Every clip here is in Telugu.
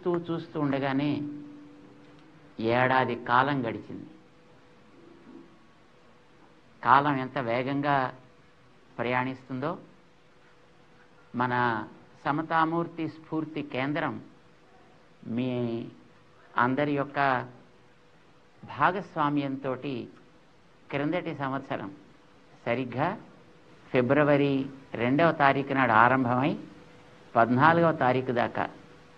చూస్తూ చూస్తూ ఉండగానే ఏడాది కాలం గడిచింది కాలం ఎంత వేగంగా ప్రయాణిస్తుందో మన సమతామూర్తి స్ఫూర్తి కేంద్రం మీ అందరి యొక్క భాగస్వామ్యంతో క్రిందటి సంవత్సరం సరిగ్గా ఫిబ్రవరి రెండవ తారీఖు నాడు ఆరంభమై పద్నాలుగవ తారీఖు దాకా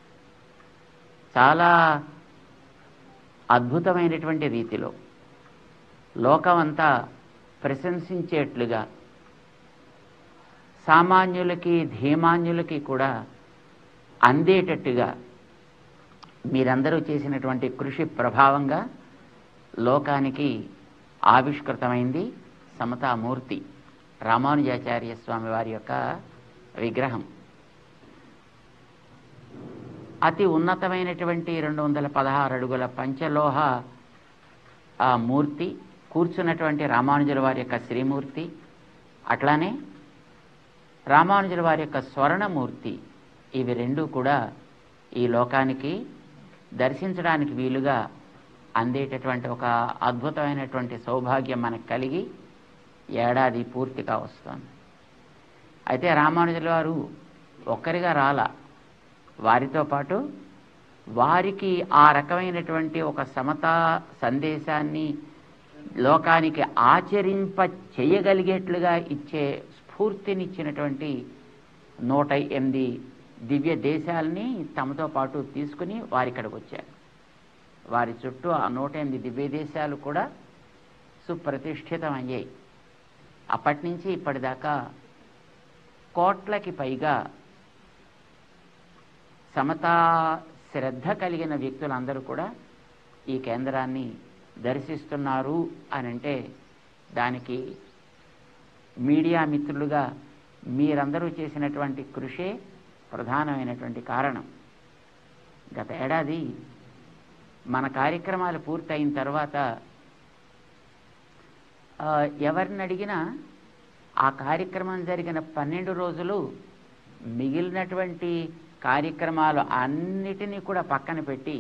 చాలా అద్భుతమైనటువంటి రీతిలో లోకమంతా ప్రశంసించేట్లుగా సామాన్యులకి ధీమాన్యులకి కూడా అందేటట్టుగా మీరందరూ చేసినటువంటి కృషి ప్రభావంగా లోకానికి ఆవిష్కృతమైంది సమతామూర్తి రామానుజాచార్య స్వామి వారి యొక్క విగ్రహం అతి ఉన్నతమైనటువంటి రెండు వందల పదహారు అడుగుల పంచలోహ ఆ మూర్తి కూర్చున్నటువంటి రామానుజుల వారి యొక్క శ్రీమూర్తి అట్లానే రామానుజుల వారి యొక్క స్వర్ణమూర్తి ఇవి రెండు కూడా ఈ లోకానికి దర్శించడానికి వీలుగా అందేటటువంటి ఒక అద్భుతమైనటువంటి సౌభాగ్యం మనకు కలిగి ఏడాది పూర్తిగా వస్తుంది అయితే రామానుజుల వారు ఒక్కరిగా రాల వారితో పాటు వారికి ఆ రకమైనటువంటి ఒక సమతా సందేశాన్ని లోకానికి ఆచరింప చేయగలిగేట్లుగా ఇచ్చే స్ఫూర్తినిచ్చినటువంటి నూట ఎనిమిది దివ్య దేశాలని తమతో పాటు తీసుకుని వారి ఇక్కడికి వచ్చారు వారి చుట్టూ ఆ నూట ఎనిమిది దివ్య దేశాలు కూడా సుప్రతిష్ఠితమయ్యాయి అప్పటి నుంచి ఇప్పటిదాకా కోట్లకి పైగా సమతా శ్రద్ధ కలిగిన వ్యక్తులందరూ కూడా ఈ కేంద్రాన్ని దర్శిస్తున్నారు అని అంటే దానికి మీడియా మిత్రులుగా మీరందరూ చేసినటువంటి కృషే ప్రధానమైనటువంటి కారణం గత ఏడాది మన కార్యక్రమాలు పూర్తయిన తర్వాత ఆ, ఎవరిని అడిగినా ఆ కార్యక్రమం జరిగిన పన్నెండు రోజులు మిగిలినటువంటి కార్యక్రమాలు అన్నిటినీ కూడా పక్కన పెట్టి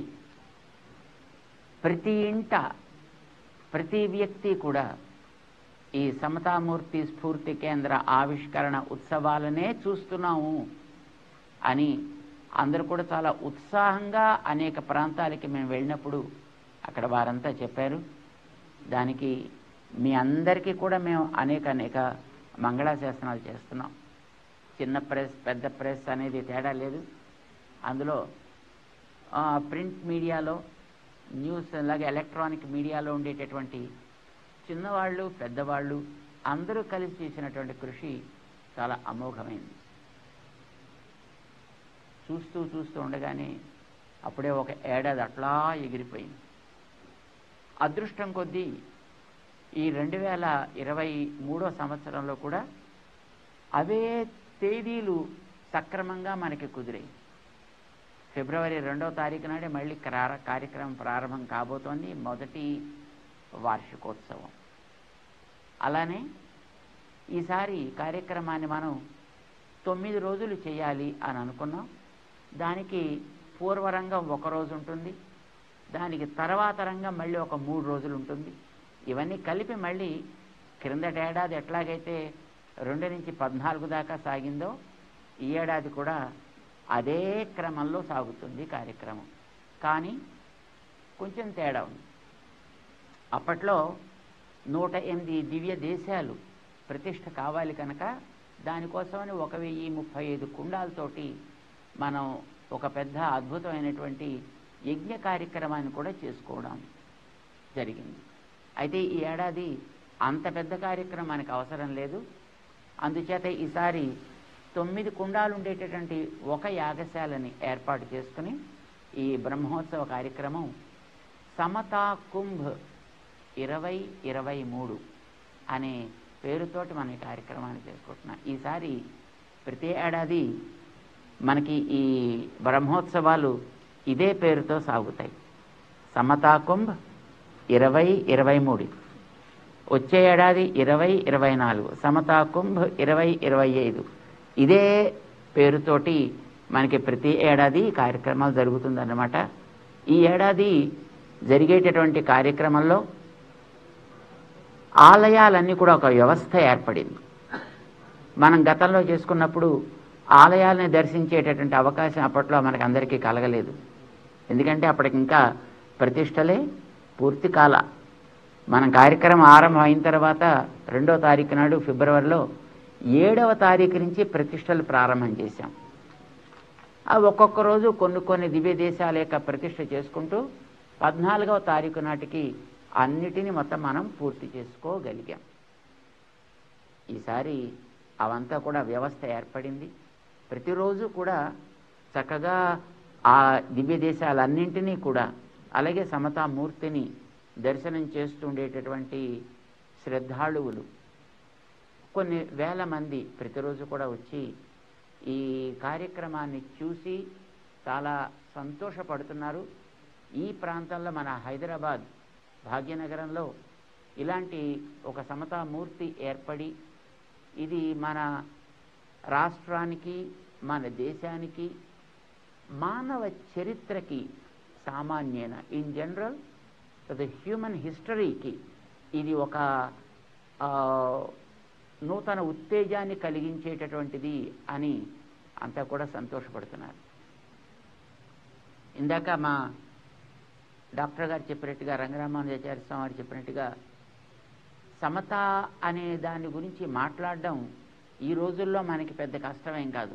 ప్రతి ఇంట ప్రతి వ్యక్తి కూడా ఈ సమతామూర్తి స్ఫూర్తి కేంద్ర ఆవిష్కరణ ఉత్సవాలనే చూస్తున్నాము అని అందరూ కూడా చాలా ఉత్సాహంగా అనేక ప్రాంతాలకి మేము వెళ్ళినప్పుడు అక్కడ వారంతా చెప్పారు దానికి మీ అందరికీ కూడా మేము అనేక అనేక మంగళాశాసనాలు చేస్తున్నాం చిన్న ప్రెస్ పెద్ద ప్రెస్ అనేది తేడా లేదు అందులో ఆ, ప్రింట్ మీడియాలో న్యూస్ అలాగే ఎలక్ట్రానిక్ మీడియాలో ఉండేటటువంటి చిన్నవాళ్ళు పెద్దవాళ్ళు అందరూ కలిసి చేసినటువంటి కృషి చాలా అమోఘమైంది చూస్తూ చూస్తూ ఉండగానే అప్పుడే ఒక ఏడాది అట్లా ఎగిరిపోయింది అదృష్టం కొద్దీ ఈ రెండు వేల ఇరవై మూడో సంవత్సరంలో కూడా అవే తేదీలు సక్రమంగా మనకి కుదిరాయి ఫిబ్రవరి రెండవ తారీఖు నాడే మళ్ళీ క్రా- కార్యక్రమం ప్రారంభం కాబోతోంది మొదటి వార్షికోత్సవం అలానే ఈసారి కార్యక్రమాన్ని మనం తొమ్మిది రోజులు చేయాలి అని అనుకున్నాం దానికి పూర్వరంగం ఒక రోజు ఉంటుంది దానికి తర్వాత రంగం మళ్ళీ ఒక మూడు రోజులు ఉంటుంది ఇవన్నీ కలిపి మళ్ళీ క్రిందటి ఏడాది ఎట్లాగైతే రెండు నుంచి పద్నాలుగు దాకా సాగిందో ఈ ఏడాది కూడా అదే క్రమంలో సాగుతుంది కార్యక్రమం కానీ కొంచెం తేడా ఉంది అప్పట్లో నూట ఎనిమిది దివ్య దేశాలు ప్రతిష్ట కావాలి కనుక దానికోసమని ఒక వెయ్యి ముప్పై ఐదు కుండాలతోటి మనం ఒక పెద్ద అద్భుతమైనటువంటి యజ్ఞ కార్యక్రమాన్ని కూడా చేసుకోవడం జరిగింది అయితే ఈ ఏడాది అంత పెద్ద కార్యక్రమం మనకు అవసరం లేదు అందుచేత ఈసారి తొమ్మిది కుండాలు ఉండేటటువంటి ఒక యాగశాలని ఏర్పాటు చేసుకుని ఈ బ్రహ్మోత్సవ కార్యక్రమం సమతా కుంభ్ ఇరవై ఇరవై మూడు అనే పేరుతోటి మనం ఈ కార్యక్రమాన్ని చేసుకుంటున్నాం ఈసారి ప్రతి ఏడాది మనకి ఈ బ్రహ్మోత్సవాలు ఇదే పేరుతో సాగుతాయి సమతా కుంభ్ ఇరవై ఇరవై మూడు వచ్చే ఏడాది ఇరవై ఇరవై నాలుగు సమతా కుంభ్ ఇరవై ఇరవై ఐదు ఇదే పేరుతోటి మనకి ప్రతి ఏడాది ఈ కార్యక్రమాలు జరుగుతుందన్నమాట ఈ ఏడాది జరిగేటటువంటి కార్యక్రమంలో ఆలయాలన్నీ కూడా ఒక వ్యవస్థ ఏర్పడింది మనం గతంలో చేసుకున్నప్పుడు ఆలయాలని దర్శించేటటువంటి అవకాశం అప్పట్లో మనకు అందరికీ కలగలేదు ఎందుకంటే అప్పటికి ఇంకా ప్రతిష్టలే పూర్తి కాల మన కార్యక్రమం ఆరంభం అయిన తర్వాత రెండో తారీఖు నాడు ఫిబ్రవరిలో ఏడవ తారీఖు నుంచి ప్రతిష్టలు ప్రారంభం చేశాం ఆ ఒక్కొక్క రోజు కొన్ని కొన్ని దివ్య దేశాల యొక్క ప్రతిష్ట చేసుకుంటూ పద్నాలుగవ తారీఖు నాటికి అన్నిటినీ మొత్తం మనం పూర్తి చేసుకోగలిగాం ఈసారి అవంతా కూడా వ్యవస్థ ఏర్పడింది ప్రతిరోజు కూడా చక్కగా ఆ దివ్య దేశాలన్నింటినీ కూడా అలాగే సమతామూర్తిని దర్శనం చేస్తుండేటటువంటి శ్రద్ధాళువులు కొన్ని వేల మంది ప్రతిరోజు కూడా వచ్చి ఈ కార్యక్రమాన్ని చూసి చాలా సంతోషపడుతున్నారు ఈ ప్రాంతంలో మన హైదరాబాద్ భాగ్యనగరంలో ఇలాంటి ఒక సమతామూర్తి ఏర్పడి ఇది మన రాష్ట్రానికి మన దేశానికి మానవ చరిత్రకి సామాన్యన ఇన్ జనరల్ ద హ్యూమన్ హిస్టరీకి ఇది ఒక ఆ, నూతన ఉత్తేజాన్ని కలిగించేటటువంటిది అని అంతా కూడా సంతోషపడుతున్నారు ఇందాక మా డాక్టర్ గారు చెప్పినట్టుగా రంగరామానుజాచార్య స్వామి వారు చెప్పినట్టుగా సమత అనే దాని గురించి మాట్లాడడం ఈ రోజుల్లో మనకి పెద్ద కష్టమేం కాదు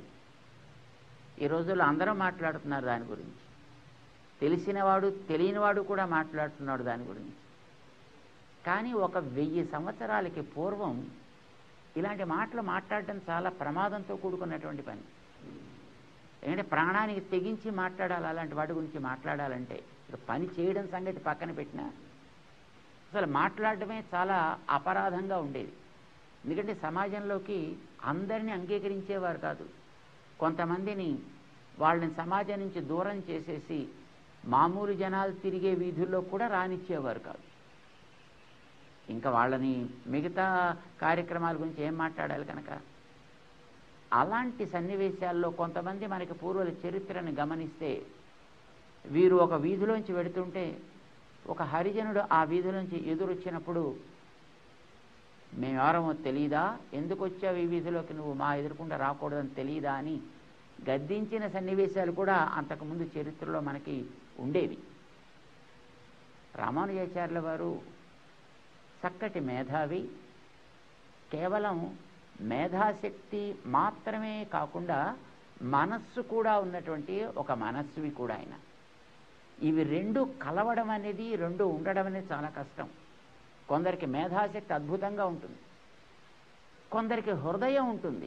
ఈ రోజుల్లో అందరూ మాట్లాడుతున్నారు దాని గురించి తెలిసినవాడు తెలియనివాడు కూడా మాట్లాడుతున్నాడు దాని గురించి కానీ ఒక వెయ్యి సంవత్సరాలకి పూర్వం ఇలాంటి మాటలు మాట్లాడడం చాలా ప్రమాదంతో కూడుకున్నటువంటి పని ఎందుకంటే ప్రాణానికి తెగించి మాట్లాడాలి అలాంటి వాటి గురించి మాట్లాడాలంటే ఇక పని చేయడం సంగతి పక్కన పెట్టినా అసలు మాట్లాడటమే చాలా అపరాధంగా ఉండేది ఎందుకంటే సమాజంలోకి అందరినీ అంగీకరించేవారు కాదు కొంతమందిని వాళ్ళని సమాజం నుంచి దూరం చేసేసి మామూలు జనాలు తిరిగే వీధుల్లో కూడా రానిచ్చేవారు కాదు ఇంకా వాళ్ళని మిగతా కార్యక్రమాల గురించి ఏం మాట్లాడాలి కనుక అలాంటి సన్నివేశాల్లో కొంతమంది మనకి పూర్వుల చరిత్రను గమనిస్తే వీరు ఒక వీధిలోంచి వెడుతుంటే ఒక హరిజనుడు ఆ వీధిలోంచి ఎదురొచ్చినప్పుడు మేమెవరమో తెలియదా ఎందుకు వచ్చావు ఈ వీధిలోకి నువ్వు మా ఎదురుకుండా రాకూడదని తెలియదా అని గద్దించిన సన్నివేశాలు కూడా అంతకుముందు చరిత్రలో మనకి ఉండేవి రామానుజాచార్యుల వారు చక్కటి మేధావి కేవలం మేధాశక్తి మాత్రమే కాకుండా మనస్సు కూడా ఉన్నటువంటి ఒక మనస్సువి కూడా ఆయన ఇవి రెండు కలవడం అనేది రెండు ఉండడం అనేది చాలా కష్టం కొందరికి మేధాశక్తి అద్భుతంగా ఉంటుంది కొందరికి హృదయం ఉంటుంది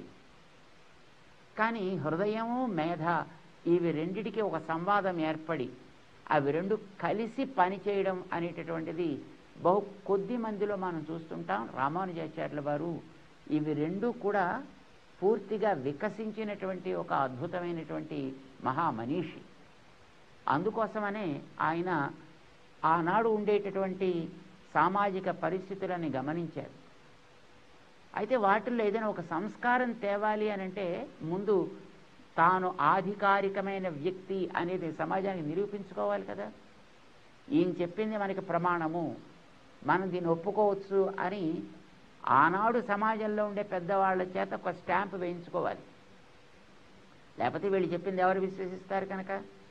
కానీ హృదయము మేధ ఇవి రెండిటికి ఒక సంవాదం ఏర్పడి అవి రెండు కలిసి పనిచేయడం అనేటటువంటిది బహు కొద్ది మందిలో మనం చూస్తుంటాం రామానుజాచార్యుల వారు ఇవి రెండు కూడా పూర్తిగా వికసించినటువంటి ఒక అద్భుతమైనటువంటి మహామనీషి అందుకోసమనే ఆయన ఆనాడు ఉండేటటువంటి సామాజిక పరిస్థితులని గమనించారు అయితే వాటిల్లో ఏదైనా ఒక సంస్కారం తేవాలి అని అంటే ముందు తాను ఆధికారికమైన వ్యక్తి అనేది సమాజానికి నిరూపించుకోవాలి కదా ఈయన చెప్పింది మనకి ప్రమాణము మనం దీన్ని ఒప్పుకోవచ్చు అని ఆనాడు సమాజంలో ఉండే పెద్దవాళ్ళ చేత ఒక స్టాంప్ వేయించుకోవాలి లేకపోతే వీళ్ళు చెప్పింది ఎవరు విశ్వసిస్తారు కనుక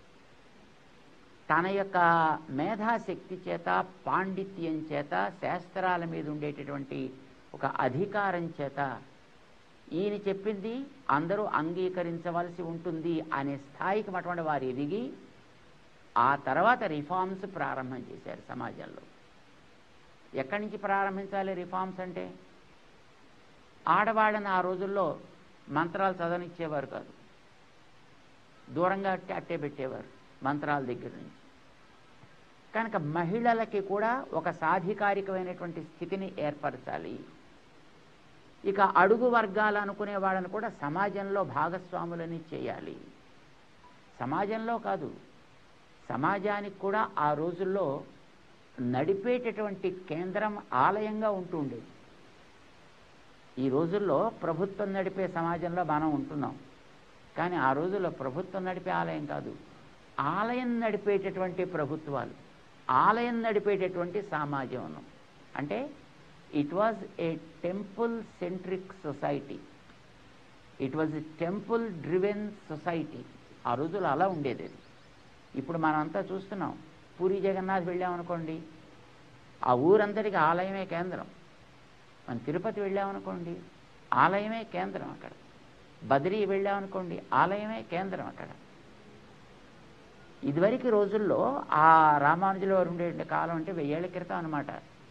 తన యొక్క మేధాశక్తి చేత పాండిత్యం చేత శాస్త్రాల మీద ఉండేటటువంటి ఒక అధికారం చేత ఈయన చెప్పింది అందరూ అంగీకరించవలసి ఉంటుంది అనే స్థాయికి అటువంటి వారు ఎదిగి ఆ తర్వాత రిఫార్మ్స్ ప్రారంభం చేశారు సమాజంలో ఎక్కడి నుంచి ప్రారంభించాలి రిఫార్మ్స్ అంటే ఆడవాళ్ళని ఆ రోజుల్లో మంత్రాలు చదవనిచ్చేవారు కాదు దూరంగా అట్టే అట్టే పెట్టేవారు మంత్రాల దగ్గర నుంచి కనుక మహిళలకి కూడా ఒక సాధికారికమైనటువంటి స్థితిని ఏర్పరచాలి ఇక అడుగు వర్గాలు అనుకునే వాళ్ళని కూడా సమాజంలో భాగస్వాములని చేయాలి సమాజంలో కాదు సమాజానికి కూడా ఆ రోజుల్లో నడిపేటటువంటి కేంద్రం ఆలయంగా ఉంటూ ఉండేది ఈ రోజుల్లో ప్రభుత్వం నడిపే సమాజంలో మనం ఉంటున్నాం కానీ ఆ రోజుల్లో ప్రభుత్వం నడిపే ఆలయం కాదు ఆలయం నడిపేటటువంటి ప్రభుత్వాలు ఆలయం నడిపేటటువంటి సమాజం ఉన్నాం అంటే it was a temple centric society it was a temple driven society ఆ రోజుల్లో అలా ఉండేది అది ఇప్పుడు మనంతా చూస్తున్నాం పూరి జగన్నాథ్ వెళ్ళామనుకోండి ఆ ఊరందరికీ ఆలయమే కేంద్రం మనం తిరుపతి వెళ్ళామనుకోండి ఆలయమే కేంద్రం అక్కడ బద్రీ వెళ్ళామనుకోండి ఆలయమే కేంద్రం అక్కడ ఇదివరకు రోజుల్లో ఆ రామానుజుల వారు ఉండే కాలం అంటే వెయ్యేళ్ల క్రితం అనమాట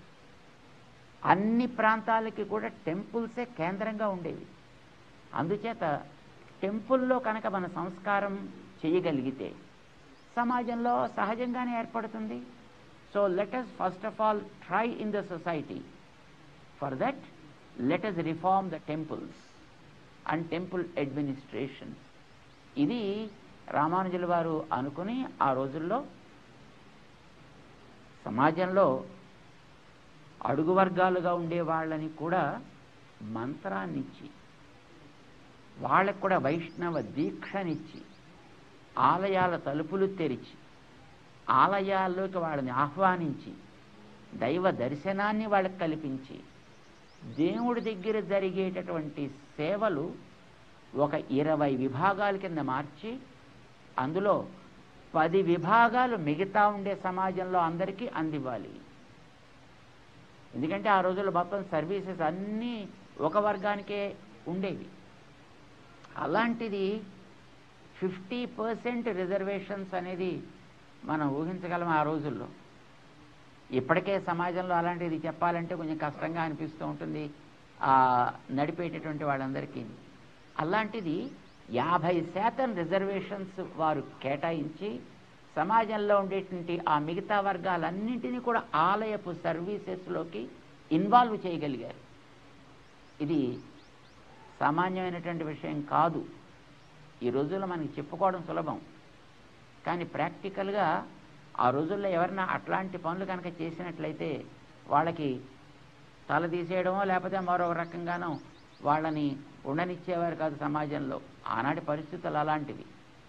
అన్ని ప్రాంతాలకి కూడా టెంపుల్సే కేంద్రంగా ఉండేవి అందుచేత టెంపుల్లో కనుక మన సంస్కారం చేయగలిగితే సమాజంలో సహజంగానే ఏర్పడుతుంది so let us first of all try in the society for that let us reform the temples and temple administration ఇది రామానుజుల వారు అనుకుని ఆ రోజుల్లో సమాజంలో అడుగు వర్గాలుగా ఉండే వాళ్ళని కూడా మంత్రాన్నిచ్చి వాళ్ళకు కూడా వైష్ణవ దీక్షనిచ్చి ఆలయాల తలుపులు తెరిచి ఆలయాల్లోకి వాళ్ళని ఆహ్వానించి దైవ దర్శనాన్ని వాళ్ళకి కల్పించి దేవుడి దగ్గర జరిగేటటువంటి సేవలు ఒక ఇరవై విభాగాల కింద మార్చి అందులో పది విభాగాలు మిగతా ఉండే సమాజంలో అందరికీ అందివ్వాలి ఎందుకంటే ఆ రోజుల్లో మొత్తం సర్వీసెస్ అన్నీ ఒక వర్గానికే ఉండేవి అలాంటిది ఫిఫ్టీ పర్సెంట్ రిజర్వేషన్స్ అనేది మనం ఊహించగలం ఆ రోజుల్లో ఇప్పటికే సమాజంలో అలాంటిది చెప్పాలంటే కొంచెం కష్టంగా అనిపిస్తూ ఉంటుంది ఆ నడిపేటటువంటి వాళ్ళందరికీ అలాంటిది యాభై శాతం రిజర్వేషన్స్ వారు కేటాయించి సమాజంలో ఉండేటువంటి ఆ మిగతా వర్గాలన్నింటినీ కూడా ఆలయపు సర్వీసెస్లోకి ఇన్వాల్వ్ చేయగలిగారు ఇది సామాన్యమైనటువంటి విషయం కాదు ఈ రోజుల్లో మనకి చెప్పుకోవడం సులభం కానీ ప్రాక్టికల్గా ఆ రోజుల్లో ఎవరైనా అట్లాంటి పనులు కనుక చేసినట్లయితే వాళ్ళకి తల తీసేయడమో లేకపోతే మరొక రకంగానో వాళ్ళని ఉండనిచ్చేవారు కాదు సమాజంలో ఆనాటి పరిస్థితులు అలాంటివి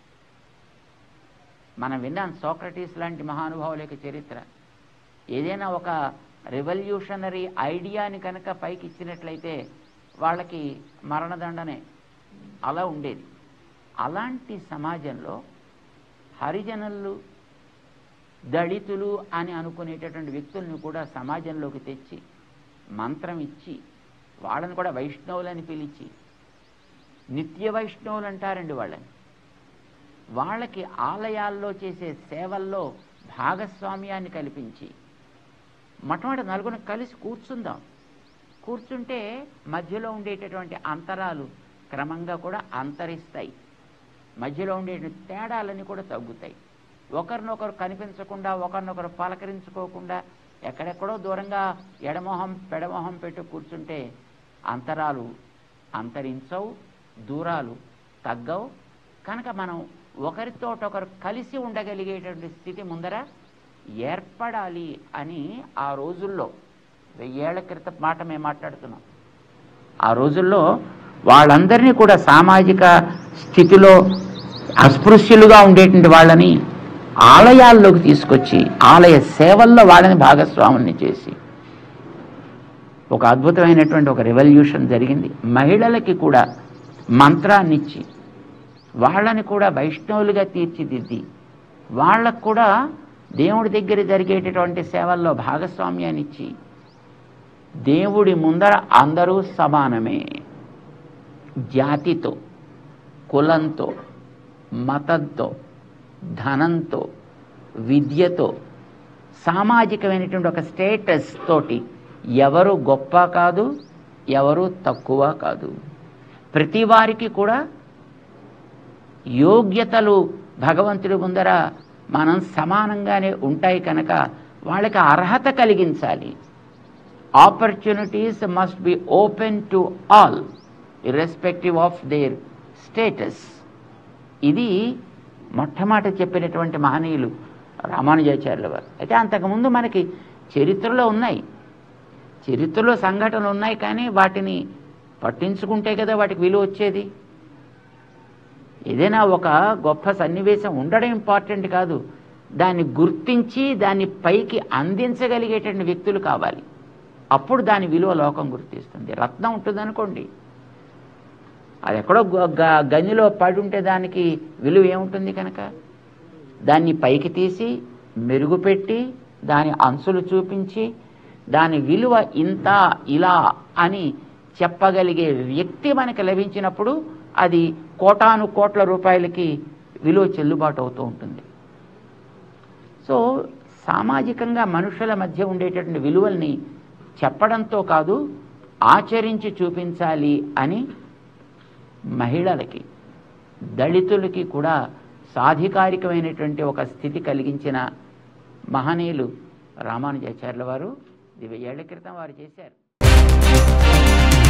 మనం విన్నాం సోక్రటీస్ లాంటి మహానుభావుల యొక్క చరిత్ర ఏదైనా ఒక రెవల్యూషనరీ ఐడియాని కనుక పైకి ఇచ్చినట్లయితే వాళ్ళకి మరణదండనే అలా ఉండేది అలాంటి సమాజంలో హరిజనులు దళితులు అని అనుకునేటటువంటి వ్యక్తుల్ని కూడా సమాజంలోకి తెచ్చి మంత్రం ఇచ్చి వాళ్ళని కూడా వైష్ణవులని పిలిచి నిత్య వైష్ణవులు అంటారండి వాళ్ళని వాళ్ళకి ఆలయాల్లో చేసే సేవల్లో భాగస్వామ్యాన్ని కల్పించి మొట్టమొదటి నలుగురు కలిసి కూర్చుందాం కూర్చుంటే మధ్యలో ఉండేటటువంటి అంతరాలు క్రమంగా కూడా అంతరిస్తాయి మధ్యలో ఉండే తేడాలన్నీ కూడా తగ్గుతాయి ఒకరినొకరు కనిపించకుండా ఒకరినొకరు పలకరించుకోకుండా ఎక్కడెక్కడో దూరంగా ఎడమొహం పెడమొహం పెట్టి కూర్చుంటే అంతరాలు అంతరించవు దూరాలు తగ్గవు కనుక మనం ఒకరితో ఒకరు కలిసి ఉండగలిగేటువంటి స్థితి ముందర ఏర్పడాలి అని ఆ రోజుల్లో వెయ్యేళ్ల క్రితం మాట మేము మాట్లాడుతున్నాం ఆ రోజుల్లో వాళ్ళందరినీ కూడా సామాజిక స్థితిలో అస్పృశ్యులుగా ఉండేటువంటి వాళ్ళని ఆలయాల్లోకి తీసుకొచ్చి ఆలయ సేవల్లో వాళ్ళని భాగస్వాముల్ని చేసి ఒక అద్భుతమైనటువంటి ఒక రెవల్యూషన్ జరిగింది మహిళలకి కూడా మంత్రాన్నిచ్చి వాళ్ళని కూడా వైష్ణవులుగా తీర్చిదిద్ది వాళ్ళకు కూడా దేవుడి దగ్గర జరిగేటటువంటి సేవల్లో భాగస్వామ్యాన్ని ఇచ్చి దేవుడి ముందర అందరూ సమానమే జాతితో కులంతో మతంతో ధనంతో విద్యతో సామాజికమైనటువంటి ఒక స్టేటస్ తోటి ఎవరు గొప్ప కాదు ఎవరు తక్కువ కాదు ప్రతి వారికి కూడా యోగ్యతలు భగవంతుడి ముందర మనం సమానంగానే ఉంటాయి కనుక వాళ్ళకి అర్హత కలిగించాలి opportunities must be open to all irrespective of their status ఇది మొట్టమొదటి చెప్పినటువంటి మహనీయులు రామానుజాచార్యుల వారు అయితే అంతకుముందు మనకి చరిత్రలో ఉన్నాయి చరిత్రలో సంఘటనలు ఉన్నాయి కానీ వాటిని పట్టించుకుంటే కదా వాటికి విలువ వచ్చేది ఏదైనా ఒక గొప్ప సన్నివేశం ఉండడం ఇంపార్టెంట్ కాదు దాన్ని గుర్తించి దాన్ని పైకి అందించగలిగేటువంటి వ్యక్తులు కావాలి అప్పుడు దాని విలువ లోకం గుర్తిస్తుంది రత్నం ఉంటుంది అనుకోండి అది ఎక్కడో గ- గ- గనిలో పడి ఉంటే దానికి విలువ ఏముంటుంది కనుక దాన్ని పైకి తీసి మెరుగుపెట్టి దాని అంచులు చూపించి దాని విలువ ఇంత ఇలా అని చెప్పగలిగే వ్యక్తి మనకి లభించినప్పుడు అది కోటాను కోట్ల రూపాయలకి విలువ చెల్లుబాటు అవుతూ ఉంటుంది సో సామాజికంగా మనుషుల మధ్య ఉండేటటువంటి విలువల్ని చెప్పడంతో కాదు ఆచరించి చూపించాలి అని మహిళలకి దళితులకి కూడా సాధికారికమైనటువంటి ఒక స్థితి కలిగించిన మహనీయులు రామానుజాచార్యుల వారు ఇది వెయ్యేళ్ల క్రితం వారు చేశారు